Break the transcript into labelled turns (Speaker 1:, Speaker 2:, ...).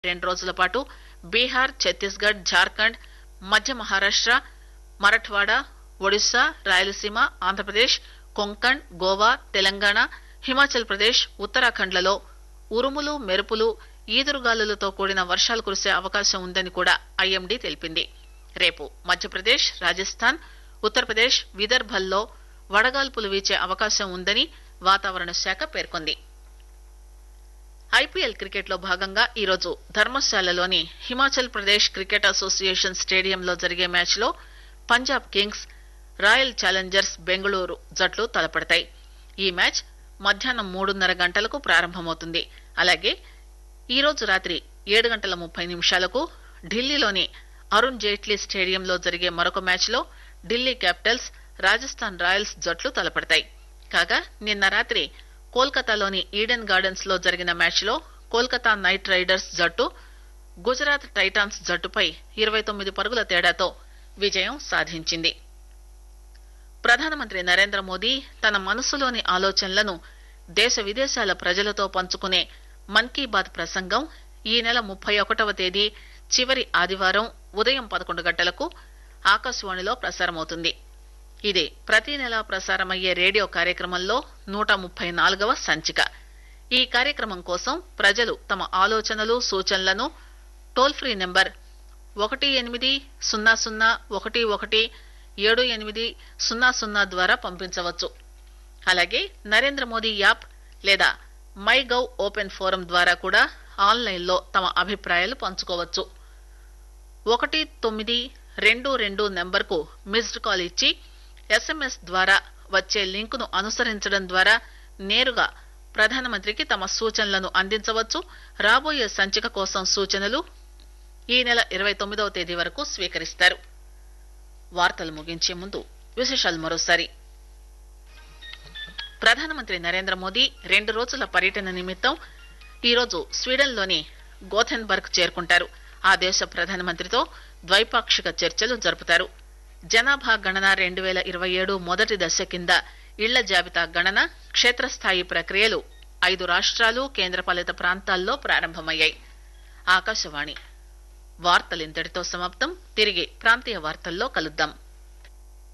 Speaker 1: రెండు రోజుల పాటు బీహార్ ఛత్తీస్గఢ్ జార్ఖండ్ మధ్య మహారాష్ట మరఠ్వాడా ఒడిశా రాయలసీమ ఆంధ్రప్రదేశ్ కొంకణ్ గోవా తెలంగాణ హిమాచల్ ప్రదేశ్ ఉత్తరాఖండ్లలో ఉరుములు మెరుపులు ఈదురుగాలులతో కూడిన వర్షాలు కురిసే అవకాశం ఉందని కూడా ఐఎండీ తెలిపింది రేపు మధ్యప్రదేశ్ రాజస్థాన్ ఉత్తరప్రదేశ్ విదర్భల్లో వడగాల్పులు వీచే అవకాశం ఉందని వాతావరణ శాఖ పేర్కొంది ఐపీఎల్ క్రికెట్ లో భాగంగా ఈరోజు ధర్మశాలలోని హిమాచల్ ప్రదేశ్ క్రికెట్ అసోసియేషన్ స్టేడియంలో జరిగే మ్యాచ్ లో Punjab kings royal challengers Bengaluru జట్లు తలపడతాయి ఈ మ్యాచ్ మధ్యాహ్నం మూడున్నర గంటలకు ప్రారంభమవుతుంది అలాగే ఈ రోజు రాత్రి ఏడు గంటల ముప్పై నిమిషాలకు ఢిల్లీలోని అరుణ్ జైట్లీ స్టేడియంలో జరిగే మరొక మ్యాచ్ లో ఢిల్లీ క్యాపిటల్స్ రాజస్థాన్ రాయల్స్ జట్లు తలపడతాయి కాగా నిన్న రాత్రి కోల్కతాలోని ఈడెన్ గార్డెన్స్ లో జరిగిన మ్యాచ్ లో కోల్కతా నైట్ రైడర్స్ జట్టు గుజరాత్ టైటాన్స్ జట్టుపై ఇరవై తొమ్మిది పరుగుల తేడాతో విజయం సాధించింది ప్రధానమంత్రి నరేంద్ర మోదీ తన మనసులోని ఆలోచనలను దేశ విదేశాల ప్రజలతో పంచుకునే మన్ కీ బాత్ ప్రసంగం ఈ నెల ముప్పై ఒకటవ తేదీ చివరి ఆదివారం ఉదయం పదకొండు గంటలకు ఆకాశవాణిలో ప్రసారమవుతుంది ఇది ప్రతి నెలా ప్రసారమయ్యే రేడియో కార్యక్రమంలో నూట ముప్పై నాలుగవ సంచిక ఈ కార్యక్రమం కోసం ప్రజలు తమ ఆలోచనలు సూచనలను టోల్ ఫ్రీ నెంబర్ ఒకటి ఎనిమిది సున్నా సున్నా ఒకటి ఒకటి ఏడు ఎనిమిది సున్నా సున్నా ద్వారా పంపించవచ్చు అలాగే నరేంద్ర మోదీ యాప్ లేదా మై గవ్ ఓపెన్ ఫోరం ద్వారా కూడా ఆన్లైన్ లో తమ అభిప్రాయాలు పంచుకోవచ్చు ఒకటి తొమ్మిది రెండు రెండు నెంబర్ కు మిస్డ్ కాల్ ఇచ్చి ఎస్ఎంఎస్ ద్వారా వచ్చే లింక్ ను అనుసరించడం ద్వారా నేరుగా ప్రధానమంత్రికి తమ సూచనలను అందించవచ్చు రాబోయే సంచిక కోసం సూచనలు ఈ నెల ఇరవై తొమ్మిదవ తేదీ వరకు స్వీకరిస్తారు వార్తలు ముగించే ముందు విశేషాలు మరోసారి ప్రధానమంత్రి నరేంద్ర మోదీ రెండు రోజుల పర్యటన నిమిత్తం ఈరోజు స్వీడన్లోని గోథెన్బర్గ్ చేరుకుంటారు ఆ దేశ ప్రధానమంత్రితో ద్వైపాక్షిక చర్చలు జరుపుతారు జనాభా గణన రెండు వేల ఇరవై ఏడు మొదటి దశ కింద ఇళ్ల జాబితా గణన క్షేత్రస్థాయి ప్రక్రియలు ఐదు రాష్ట్రాలు కేంద్రపాలిత ప్రాంతాల్లో ప్రారంభమయ్యాయి ఆకాశవాణి వార్తలింతటితో సమాప్తం తిరిగి ప్రాంతీయ వార్తల్లో కలుద్దాం